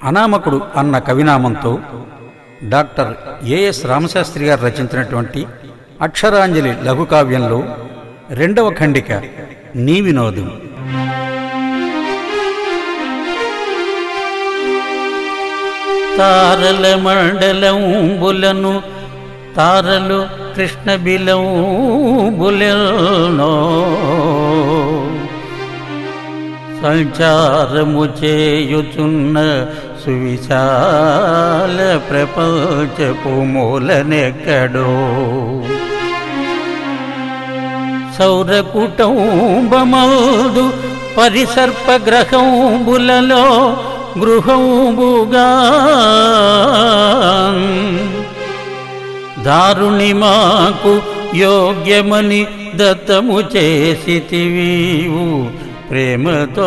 అనామకుడు అన్న కవినామంతో doctor as Ramasastri గారు రచించినటువంటి అక్షరాంజలి లఘుకావ్యంలో రెండవ ఖండిక నీ వినోదం తారల మండలంబులను తారలు కృష్ణ బిలంబులనో సంచారము చేయుచున్న సువిశాల ప్రపంచపు మూలనెక్కడో సౌరకుటంబమౌదు పరిసర్ప గ్రహంబులలో గృహంబుగా దారుణి మాకు యోగ్యమని దత్తము చేసితివీవు ప్రేమతో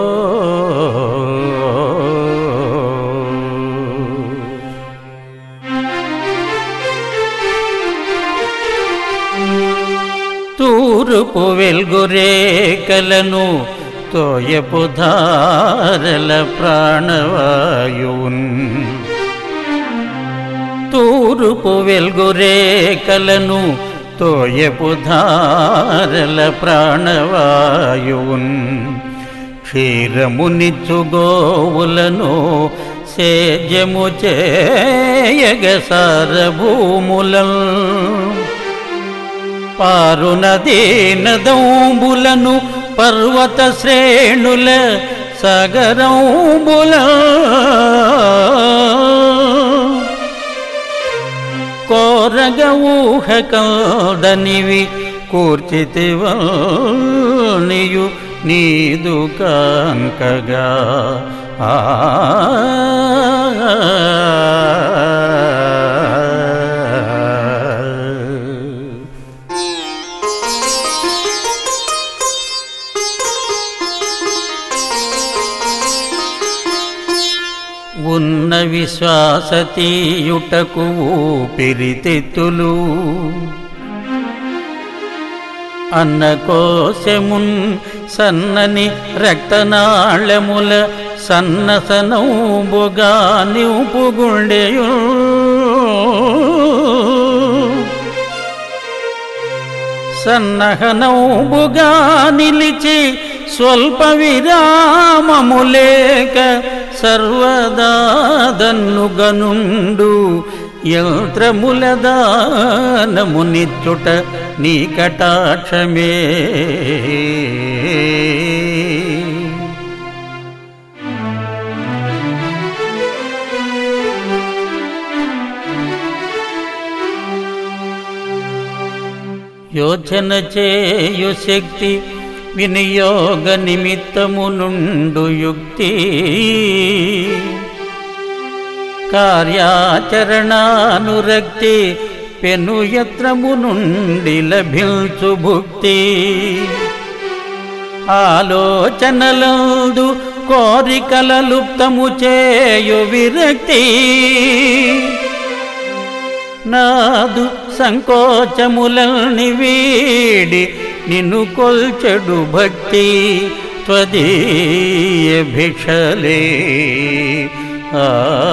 తూరుపు వెల్గురేకలను తోయపు ధారల ప్రాణవాయువున్ తూరుపు వెల్గురేకలను తోయపు ధారల ప్రాణవాయువున్ క్షీరమునిచ్చు గోవులను సేద్యము చేయగ సారభూములం పారు నదీ నదంబులను పర్వత శ్రేణుల సగరంబుల కోరగ ఊహ కందనివి కూర్చితివనియు నీదు కాంకగా ఆ ఉన్న విశ్వాసతీయుటకు ఊపిరితిత్తులు అన్న కోశమున్ సన్నని రక్తనాళముల సన్నసనౌబుగా నింపుగుండెయు సన్నహనౌబుగా నిలిచి స్వల్ప విరామము లేక సర్వదాదన్నుగనుండు యంత్రముల దానమునిచ్చుట నీ కటాక్షమే యోచన చేయు శక్తి వినియోగ నిమిత్తము నుండు యుక్తి కార్యాచరణానురక్తి పెనుయత్రము నుండి లభించు భుక్తి ఆలోచనలందు కోరికల లుప్తము చేయు విరక్తి నాదు సంకోచములని వీడి నిన్ను కొల్చెడు భక్తి త్వదీయ భిక్షలే ఆ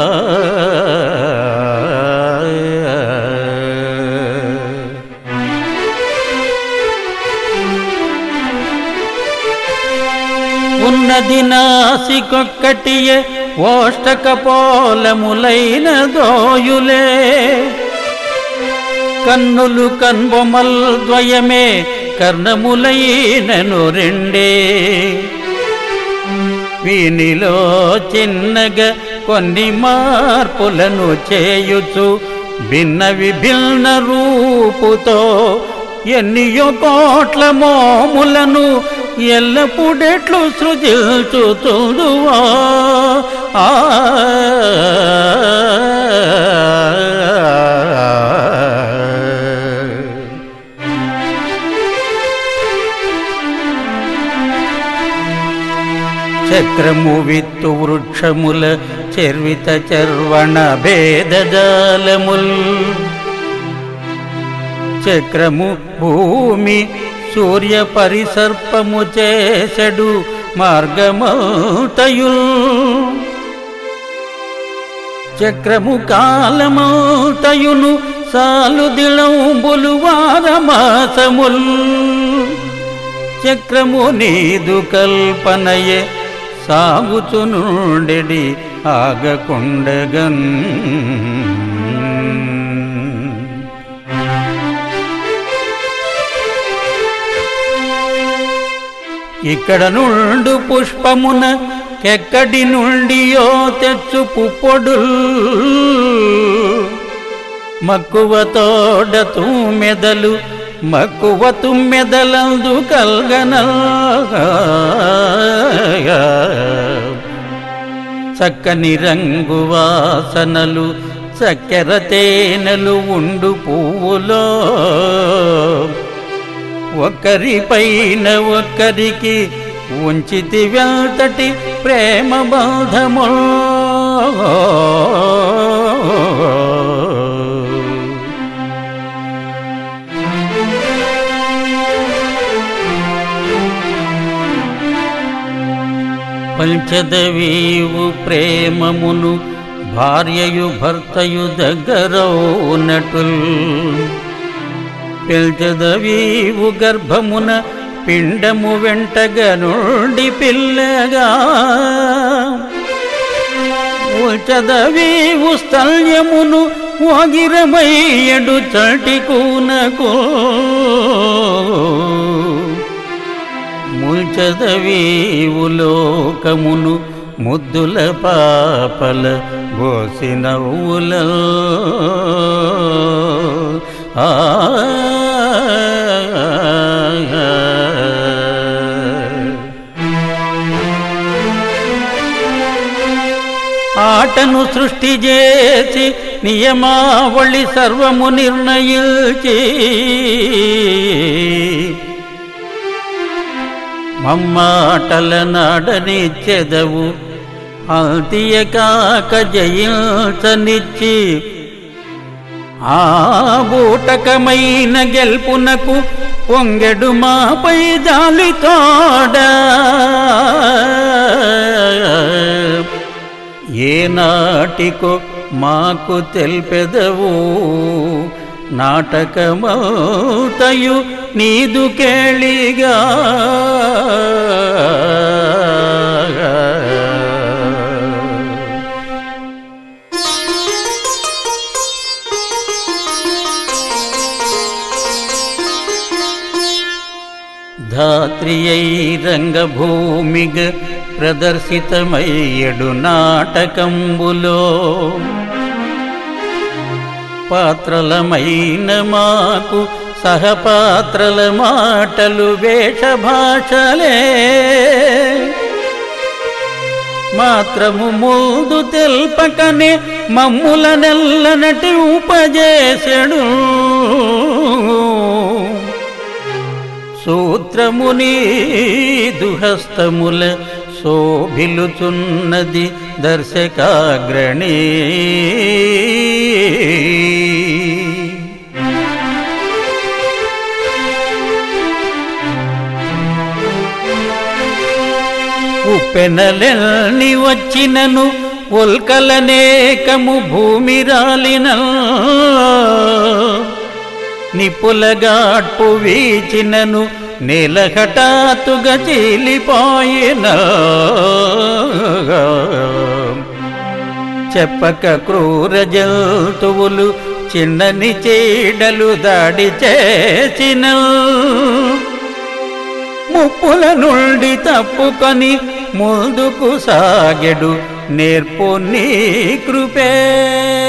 ఉన్నది నాసికొక్కటియే ఓష్టక పోలములైన దోయులే కన్నులు కన్బొమల్ ద్వయమే కర్ణములైనను రెండే వీనిలో చిన్నగా కొన్ని మార్పులను చేయుచు భిన్న విభిన్న రూపుతో ఎన్నియో కోట్ల మోములను ఎల్లప్పుడెట్లు సృజిల్చుతుందువా ఆ చక్రము విత్తు వృక్షముల చర్విత చర్వణ భేదజాలముల్ చక్రము భూమి సూర్య పరిసర్పము చేసెడు మార్గమతయుల్ చక్రము కాలమౌతయును సాలు దిళంబులు వారమాసముల్ చక్రము నీదు కల్పనయే సాగుచునుండెడి ఆగకుండగన్ ఇక్కడ నుండు పుష్పమున కెక్కడి నుండియో తెచ్చు పుప్పొడు మక్కువ తోడ తుమ్మెదలు మక్కువ తుమ్మెదలందు కల్గన చక్కని రంగు వాసనలు చక్కెర తేనెలు ఉండు పువ్వులో ఒక్కరిపైన ఒక్కరికి ఉంచితి వెంతటి ప్రేమ బంధము పంచదవీవు ప్రేమమును భార్యయు భర్తయు దగ్గరవునటుల్ పిల్చదవీవు గర్భమున పిండము వెంటగా నుండి పిల్లగా చదవీవు స్థల్యమును వగిరమయ్యడు చటి కూనకు ముల్చదవీవు లోకమును ముద్దుల పాపల గోసిన ఊల ఆ ఆటను సృష్టి చేసి నియమావళి సర్వము నిర్ణయించి మమ్మాటల నాడనిచ్చెదవు అంతియ కాక జయించనిచ్చి ఆ బూటకమైన గెల్పునకు పొంగెడు మాపై జాలితోడ ఏ నాటికో మాకు తెల్పెదవు నాటకమౌతయు నీదు కేళిగా ధాత్రియై రంగభూమిగ ప్రదర్శితమయ్యడు నాటకంబులో పాత్రలమైన మాకు సహపాత్రల మాటలు వేషభాషలే మాత్రము ముందు తెల్పకనే మమ్ముల నెల్లనటి ఉపజేసెడు సూత్రముని దుహస్తముల శోభిలుచున్నది దర్శకాగ్రణీ ఉప్పెనలెల్ని వచ్చినను ఉల్కలనేకము భూమి రాలిన నిపులగాట్పు వీచినను నేల హఠాత్తుగా చీలిపోయిన చెప్పక క్రూర జంతువులు చిన్నని చీడలు దాడి చేసిన ముప్పుల నుండి తప్పుకొని ముందుకు సాగెడు నేర్పు నీ కృపే